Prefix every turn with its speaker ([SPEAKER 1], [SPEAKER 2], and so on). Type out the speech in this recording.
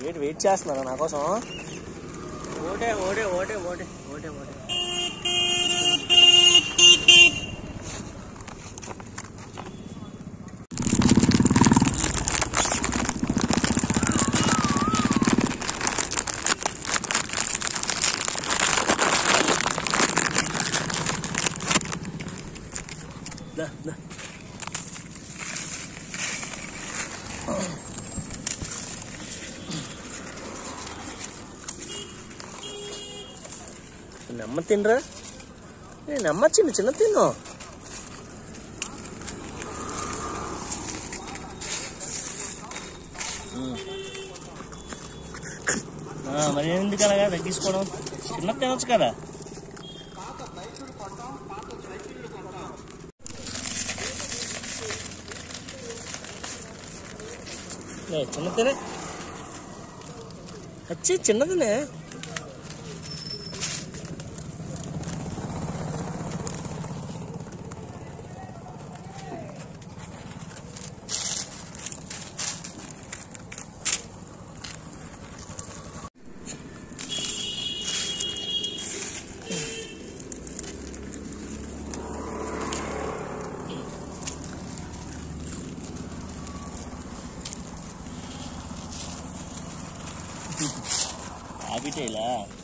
[SPEAKER 1] ఏంటి వెయిట్ చేస్తున్నారా నా కోసం ఓటే ఓటే ఓటే ఓటే ఓటే ఓటే దా దా నమ్మ తినరా నేను నమ్మ చిన్న చిన్న తిన్ను మరి ఎందుకు అలాగా తగ్గించుకోవడం చిన్న తినొచ్చు కదా ఏ, చిన్న తినే వచ్చి చిన్నదినే హ్యాబిట్ ఇలా